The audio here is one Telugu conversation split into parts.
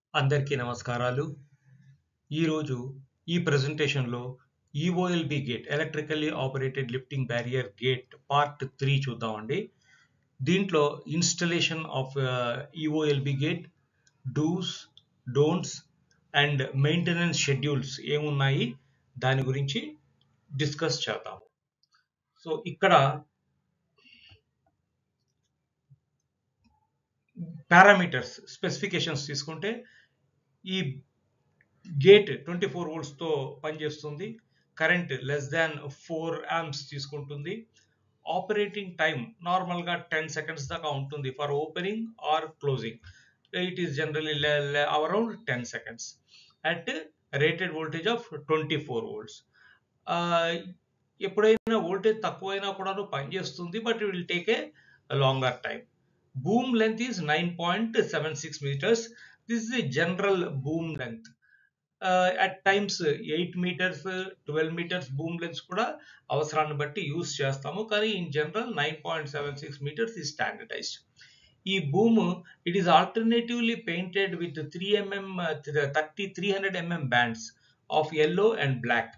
అందరికీ నమస్కారాలు. ఈరోజు ఈ ప్రెజెంటేషన్‌లో EOLB gate electrically operated lifting barrier gate part 3 చూద్దామండి. దీంట్లో installation of ah, EOLB gate, do's, don'ts and maintenance schedules ఏమున్నాయి దాని గురించి డిస్కస్ చేద్దాం. సో, ఇక్కడ పారామీటర్స్ స్పెసిఫికేషన్స్ తీసుకుంటే ఈ గేట్ 24 వోల్ట్స్‌తో పనిచేస్తుంది. కరెంట్ లెస్ థాన్ 4 ఆంప్స్ తీసుకుంటుంది. ఆపరేటింగ్ టైమ్ నార్మల్‌గా 10 సెకండ్స్ దాకా ఉంటుంది for opening or closing. It is generally le le around 10 seconds. At rated voltage of 24 volts. Ah, ఎప్పుడైనా వోల్టేజ్ తక్కువైనా కూడాను పనిచేస్తుంది. But it will take a longer time. Boom length is 9.76 metres. This is the general boom length. Ah, at times 8 metres, 12 metres boom lengths కూడా అవసరాన్ని బట్టి యూజ్ చేస్తాము. కానీ in general 9.76 metres is standardised. ఈ boom it is alternatively painted with 3 mm th 30, 300 mm bands of yellow and black.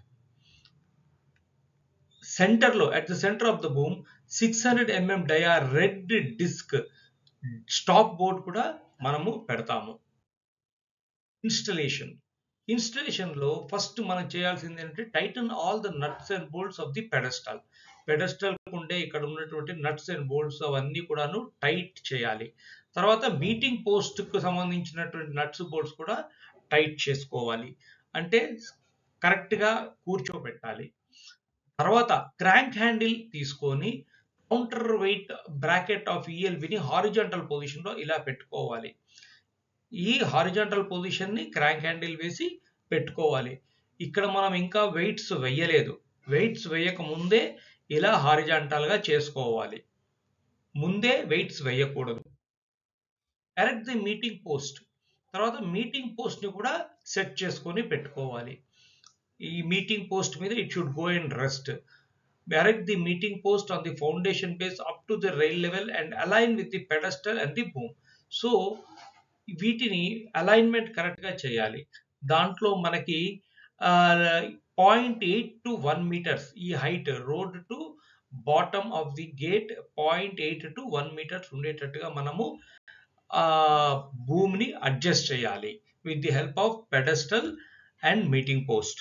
సెంటర్‌లో at the centre of the boom 600 mm dia red disc stop board కూడా మనము పెడతాము. ఇన్‌స్టలేషన్. ఇన్‌స్టలేషన్‌లో ఫస్ట్ మనం చేయాల్సింది ఏంటంటే tighten all the nuts and bolts of the pedestal. పెడెస్టల్‌కి ఉండే ఇక్కడ ఉన్నటువంటి నట్స్ అండ్ బోల్ట్స్ అవన్నీ కూడాను టైట్ చేయాలి. తర్వాత మీటింగ్ పోస్ట్‌కి సంబంధించినటువంటి నట్స్, బోల్ట్స్ కూడా టైట్ చేసుకోవాలి. అంటే కరెక్ట్‌గా కూర్చోబెట్టాలి. తర్వాత క్రాంక్ హ్యాండిల్ తీసుకొని కౌంటర్ వెయిట్ బ్రాకెట్ ఆఫ్ ఈఎల్‌బిని హారిజాంటల్ పొజిషన్‌లో ఇలా పెట్టుకోవాలి. ఈ హారిజాంటల్ పొజిషన్‌ని క్రాంక్ హ్యాండిల్ వేసి పెట్టుకోవాలి. ఇక్కడ మనం ఇంకా వెయిట్స్ వెయ్యలేదు. వెయిట్స్ వేయక ముందే ఇలా హారిజాంటల్‌గా చేసుకోవాలి. ముందే వెయిట్స్ వేయకూడదు. Erect the meeting post. తర్వాత మీటింగ్ పోస్ట్‌ని కూడా సెట్ చేసుకొని పెట్టుకోవాలి. ఈ మీటింగ్ పోస్ట్ మీద it should go and rest. Erect the meeting post on the foundation base up to the rail level and align with the pedestal and the boom. So, వీటిని అలైన్‌మెంట్ కరెక్ట్‌గా చేయాలి. దాంట్లో మనకి ఆహ్, 0.8-1 మీటర్స్ ఈ height road to bottom of the gate 0.8-1 metres ఉండేటట్టుగా మనము ఆహ్, బూమ్‌ని అడ్జస్ట్ చేయాలి. With the help of pedestal and meeting post.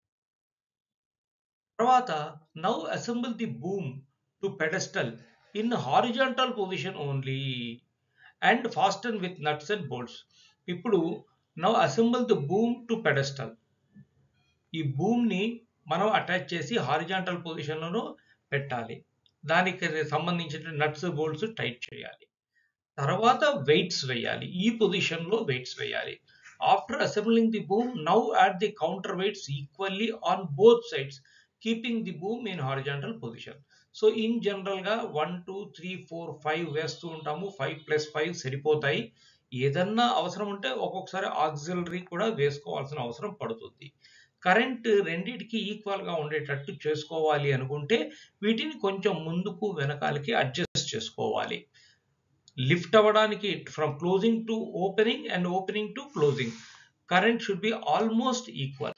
తర్వాత now assemble the boom to pedestal in horizontal position only and fasten with nuts and bolts. ఇప్పుడు now assemble the boom to pedestal. ఈ బూమ్‌ని మనం అటాచ్ చేసి హారిజాంటల్ పొజిషన్‌లోను పెట్టాలి. దానికి సంబంధించిన నట్స్, బోల్ట్స్ టైట్ చేయాలి. తర్వాత వెయిట్స్ వేయాలి. ఈ పొజిషన్‌లో వెయిట్స్ వేయాలి. After assembling the boom now add the counter weights equally on both sides keeping the boom in horizontal position. So, in జనరల్‌గా 1, 2, 3, 4, 5 వేస్తూ ఉంటాము. 5+5 సరిపోతాయి. ఏదన్నా అవసరం ఉంటే ఒక్కొక్కసారి ఆక్సిలరీ కూడా వేసుకోవాల్సిన అవసరం పడుతుంది. కరెంట్ రెండిటికి ఈక్వల్‌గా ఉండేటట్టు చేసుకోవాలి అనుకుంటే వీటిని కొంచెం ముందుకు, వెనకాలకి అడ్జస్ట్ చేసుకోవాలి. లిఫ్ట్ అవ్వడానికి from closing to opening and opening to closing. Current should be almost equal.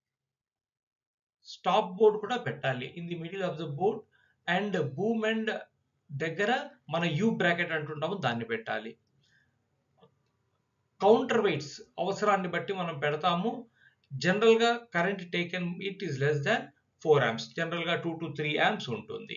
Stop board కూడా పెట్టాలి. In the middle of the board and boom end దగ్గర మన యూ బ్రాకెట్ అంటుంటాము దాన్ని పెట్టాలి. కౌంటర్ వెయిట్స్ అవసరాన్ని బట్టి మనం పెడతాము. జనరల్‌గా current taken it is less than 4 amps. జనరల్‌గా 2-3 ఆంప్స్ ఉంటుంది.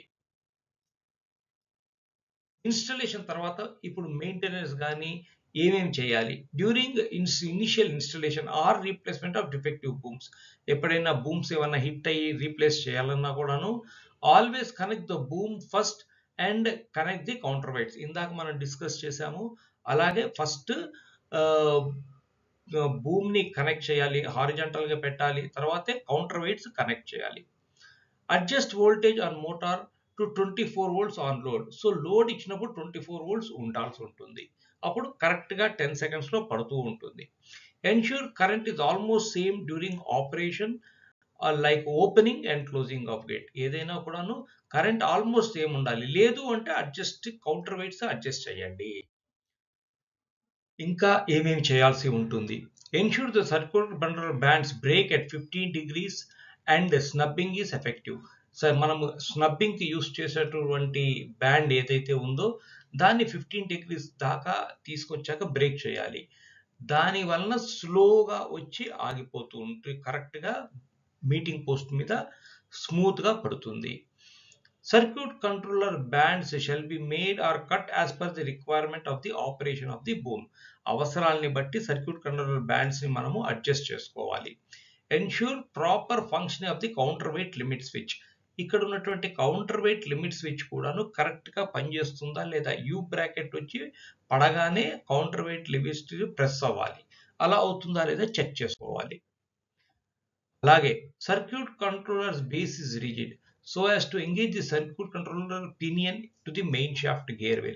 ఇన్‌స్టలేషన్ తర్వాత ఇప్పుడు మెయింటెనెన్స్ గాని ఏమేం చేయాలి? During ins initial installation or replacement of defective booms. ఎప్పుడైనా బూమ్స్ ఏమన్నా హిట్ అయ్యి రీప్లేస్ చేయాలన్నా కూడాను always connect the boom first and connect the counter weights. ఇందాక మనం డిస్కస్ చేసాము. అలాగే ఫస్ట్ ఆహ్, ఆహ్, బూమ్‌ని కనెక్ట్ చేయాలి. హారిజాంటల్‌గా పెట్టాలి. తర్వాతే కౌంటర్ వెయిట్స్ కనెక్ట్ చేయాలి. Adjust voltage on motor to 24 volts on load. So, load ఇచ్చినప్పుడు 24 వోల్ట్స్ ఉండాల్సి ఉంటుంది. అప్పుడు కరెక్ట్‌గా 10 సెకండ్స్‌లో పడుతూ ఉంటుంది. Ensure current is almost same during operation ah, like opening and closing of gate. ఏదైనా కూడాను కరెంట్ ఆల్‌మోస్ట్ సేమ్ ఉండాలి. లేదు అంటే అడ్జస్ట్ కౌంటర్ వెయిట్స్ అడ్జస్ట్ చేయండి. ఇంకా ఏమేమి చేయాల్సి ఉంటుంది ఎన్ష్యూర్ ద సర్క్యులర్ బండర్ bands brake at fifteen degrees and snubbing is effective so మనము స్నబ్బింగ్కి యూస్ చేసేటటువంటి బ్యాండ్ ఏదైతే ఉందో దాన్ని ఫిఫ్టీన్ డిగ్రీస్ దాకా తీసుకొచ్చాక బ్రేక్ చేయాలి దాని వలన స్లోగా వచ్చి ఆగిపోతూ ఉంటుంది కరెక్ట్గా మీటింగ్ పోస్ట్ మీద స్మూత్గా పడుతుంది circuit controller bands shall be made or cut as per the requirement of the operation of the boom అవసరాలని బట్టి సర్క్యూట్ కంట్రోలర్ బ్యాండ్స్ ని మనము అడ్జస్ట్ చేసుకోవాలి ensure proper function of the counter weight limit switch ఇక్కడ ఉన్నటువంటి కౌంటర్ వెయిట్ లిమిట్ స్విచ్ కూడాను కరెక్ట్ గా పనిచేస్తుందా లేదా యూ బ్రాకెట్ వచ్చి పడగానే కౌంటర్ వెయిట్ లిమిట్ ప్రెస్ అవ్వాలి అలా అవుతుందా లేదా చెక్ చేసుకోవాలి అలాగే circuit controllers base is rigid so as to engage the circuit controller pinion to the main shaft gear wheel.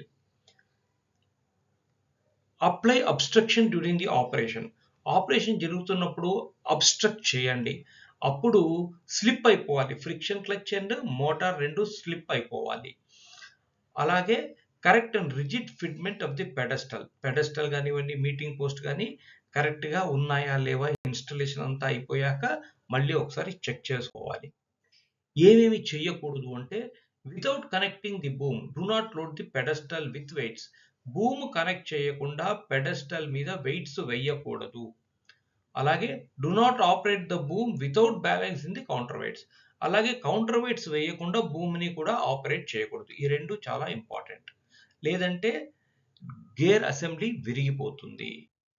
Apply obstruction during the operation operation జరుగుతున్నప్పుడు అబ్స్ట్రక్ట్ చేయండి అప్పుడు స్లిప్ అయిపోవాలి ఫ్రిక్షన్ క్లచ్ అండ్ మోటార్ రెండు స్లిప్ అయిపోవాలి అలాగే correct and rigid fitment of the pedestal pedestal కానివ్వండి మీటింగ్ పోస్ట్ కానీ కరెక్ట్గా ఉన్నాయా లేవా ఇన్స్టలేషన్ అంతా అయిపోయాక మళ్ళీ ఒకసారి చెక్ చేసుకోవాలి ఏమేమి చెయ్యకూడదు అంటే without connecting the boom do not load the pedestal with weights boom connect చేయకుండా పెడస్టల్ మీద వెయిట్స్ వేయకూడదు అలాగే do not operate the boom without balance in the counter weights అలాగే కౌంటర్ వెయిట్స్ వేయకుండా భూమిని కూడా ఆపరేట్ చేయకూడదు ఈ రెండు చాలా ఇంపార్టెంట్ లేదంటే గేర్ అసెంబ్లీ విరిగిపోతుంది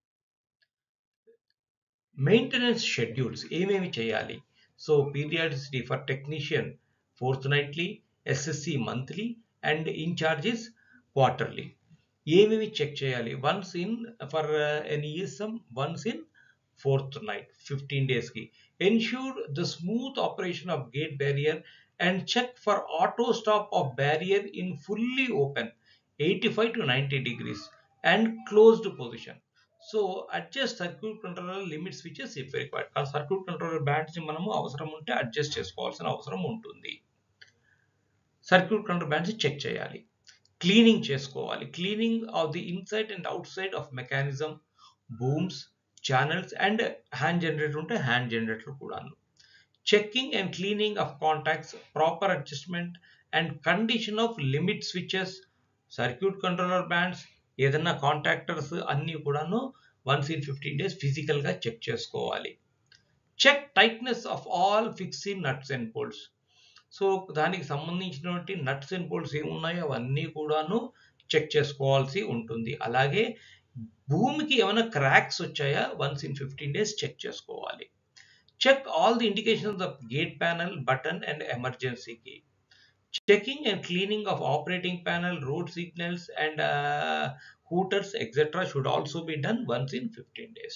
మెయింటెనెన్స్ షెడ్యూల్స్ ఏమేమి చేయాలి so periodicity for technician fortnightly SSC monthly and incharges quarterly ఏమేమి చెక్ చేయాలి వన్స్ ఇన్ ఫర్ ఎన్ ESM once in fortnight fifteen డేస్కి ensure the smooth operation of gate barrier and check for auto stop of barrier in fully open eighty five to ninety degrees and closed position so adjust circuit controller limit switches if required ఆ సర్క్యూట్ కంట్రోలర్ బ్యాండ్స్ ని మనము అవసరం ఉంటే అడ్జస్ట్ చేసుకోవాల్సిన అవసరం ఉంటుంది సర్క్యూట్ కంట్రోల్ బ్యాండ్స్ చెక్ చేయాలి క్లీనింగ్ చేసుకోవాలి cleaning of the inside and outside of mechanism booms channels and hand generator ఉంటే హ్యాండ్ జనరేటర్ కూడాను checking and cleaning of contacts proper adjustment and condition of limit switches circuit controller bands ఏదన్నా కాంటాక్టర్స్ అన్నీ కూడాను వన్స్ ఇన్ ఫిఫ్టీన్ డేస్ ఫిజికల్గా చెక్ చేసుకోవాలి check tightness of all fixing nuts and bolts so దానికి సంబంధించినటువంటి నట్స్ అండ్ బోల్ట్స్ ఏమున్నాయో అవన్నీ కూడాను చెక్ చేసుకోవాల్సి ఉంటుంది అలాగే భూమికి ఏమైనా క్రాక్స్ వచ్చాయా once in fifteen days check చేసుకోవాలి check all the indications of gate panel button and ఎమర్జెన్సీకి checking and cleaning of operating panel, road signals and uh, hooters etc. should also be done once in 15 days.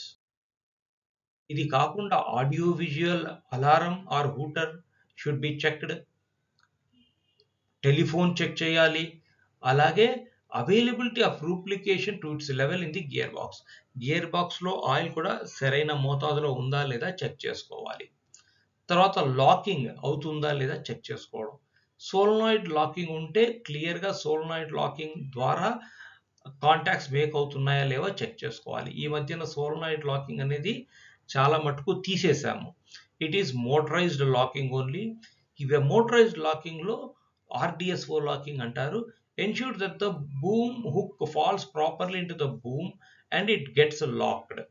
ఇది కాకుండా audio visual alarm or hooter should be checked telephone check చేయాలి అలాగే availability of lubrication to its level in the gear box gear బాక్స్లో ఆయిల్ కూడా సరైన మోతాదులో ఉందా లేదా చెక్ చేసుకోవాలి తర్వాత లాకింగ్ అవుతుందా లేదా చెక్ చేసుకోవడం సోలనాయిడ్ లాకింగ్ ఉంటే క్లియర్గా సోలనాయిడ్ లాకింగ్ ద్వారా కాంటాక్ట్స్ మేక్ అవుతున్నాయా లేవో చెక్ చేసుకోవాలి ఈ మధ్యన సోలనాయిడ్ లాకింగ్ అనేది చాలా మటుకు తీసేసాము it is motorised locking only ఇవి మోటరైజ్డ్ లాకింగ్లో ఆర్డిఎస్ఓ లాకింగ్ అంటారు ensure that the boom hook falls properly into the boom and it gets locked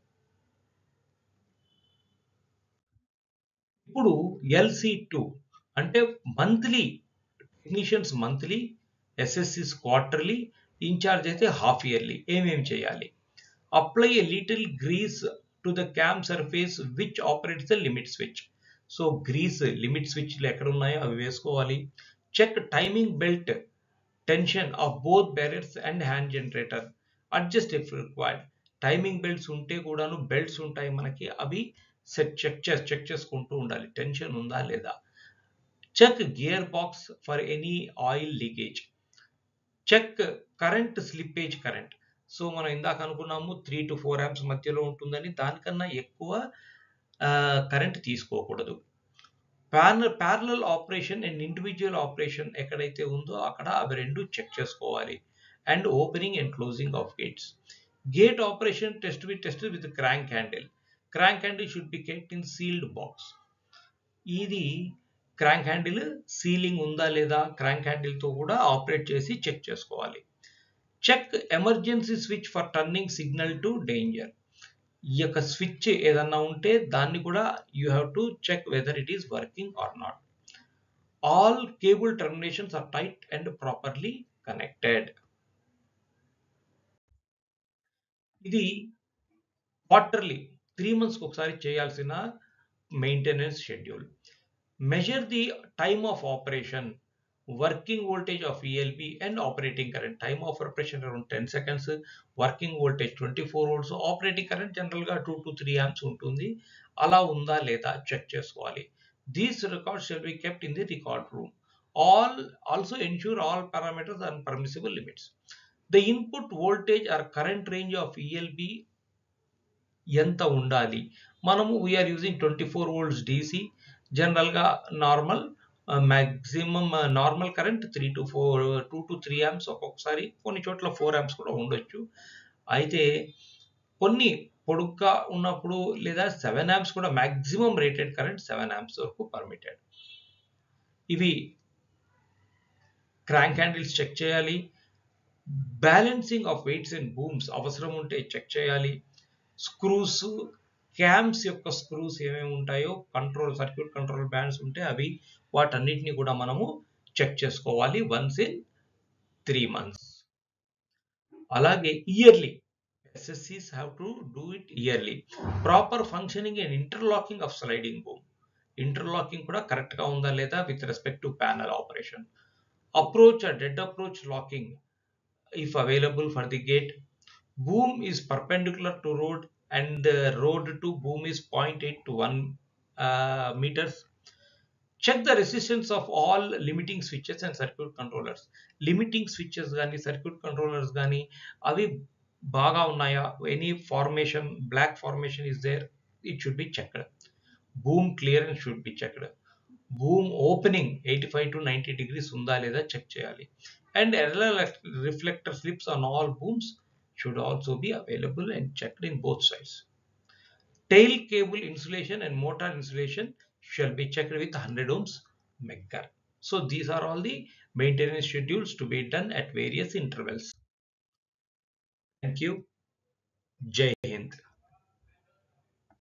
ఇప్పుడు ఎల్సి టూ అంటే మంత్లీ టెక్నీషియన్స్ మంత్లీ ఎస్ఎస్సిస్ క్వార్టర్లీ ఇన్ఛార్జ్ అయితే హాఫ్ ఇయర్లీ ఏమేమి చేయాలి apply a little grease to the cam surface which operates the limit switch so grease limit స్విచ్లు ఎక్కడ ఉన్నాయో అవి వేసుకోవాలి check timing belt tension of both barriers and hand generator adjust if required timing belts ఉంటే కూడాను బెల్ట్స్ ఉంటాయి మనకి అవి సెట్ చెక్ చేసి చెక్ చేసుకుంటూ ఉండాలి టెన్షన్ ఉందా లేదా check gear box for any oil leakage check current slippage current so మనం ఇందాక అనుకున్నాము త్రీ టు ఫోర్ యామ్స్ మధ్యలో ఉంటుందని దానికన్నా ఎక్కువ కరెంట్ తీసుకోకూడదు panel parallel operation and individual operation ఎక్కడైతే ఉందో అక్కడ అవి రెండు చెక్ చేసుకోవాలి and opening and closing of gates Gate operation test to be tested with crank handle. Crank handle should be kept in sealed box. ఇది క్రాంక్ హ్యాండిల్ సీలింగ్ ఉందా లేదా క్రాంక్ హ్యాండిల్ తో కూడా ఆపరేట్ చేసి చెక్ చేసుకోవాలి check emergency switch for turning signal to danger ఈ యొక్క స్విచ్ ఏదన్నా ఉంటే దాన్ని కూడా you have to check whether it is working or not all cable terminations are tight and properly connected ఇది క్వార్టర్లీ త్రీ మంత్స్కి ఒకసారి చేయాల్సిన maintenance schedule measure the time of operation working voltage of ELB and operating current time of operation around ten seconds working voltage twenty four volts operating current జనరల్గా టూ టు త్రీ యామ్స్ ఉంటుంది అలా ఉందా లేదా చెక్ చేసుకోవాలి these records shall be kept in the record room all also ensure all parameters and permissible limits the input voltage or current range of ELB ఎంత ఉండాలి మనము we are using twenty four volts DC జనరల్గా normal maximum normal current three to four two to three amps ఒక్కొక్కసారి కొన్ని చోట్ల ఫోర్ యామ్స్ కూడా ఉండొచ్చు అయితే కొన్ని పొడుగ్గా ఉన్నప్పుడు లేదా సెవెన్ యామ్స్ కూడా maximum rated current seven amps వరకు పర్మిటెడ్ ఇవి క్రాంక్ హ్యాండిల్స్ చెక్ చేయాలి balancing of weights and booms అవసరం ఉంటే చెక్ చేయాలి స్క్రూస్ క్యామ్స్ యొక్క స్క్రూస్ ఏమేమి ఉంటాయో కంట్రోల్ సర్క్యూట్ కంట్రోల్ బ్యాండ్స్ ఉంటే అవి వాటన్నిటిని కూడా మనము చెక్ చేసుకోవాలి వన్స్ ఇన్ త్రీ మంత్స్ అలాగే ఇయర్లీ ఎస్ఎస్సీస్ have to do it yearly proper functioning and interlocking of sliding boom interlocking కూడా కరెక్ట్గా ఉందా లేదా with respect to panel operation approach dead approach locking if available for the gate. Boom is perpendicular to road and the road to boom is 0.8 to 1 uh, meters. Check the resistance of all limiting switches and circuit controllers. Limiting switches కానీ circuit controllers కానీ అవి బాగా ఉన్నాయా any formation block formation is there it should be checked boom clearance should be checked boom opening eighty five to ninety degrees ఉందా లేదా చెక్ చేయాలి and error reflector slips on all booms should also be available and checked in both sides. Tail cable insulation and motor insulation shall be checked with 100 ohms megger. So these are all the maintenance schedules to be done at various intervals. Thank you. Jai Hind.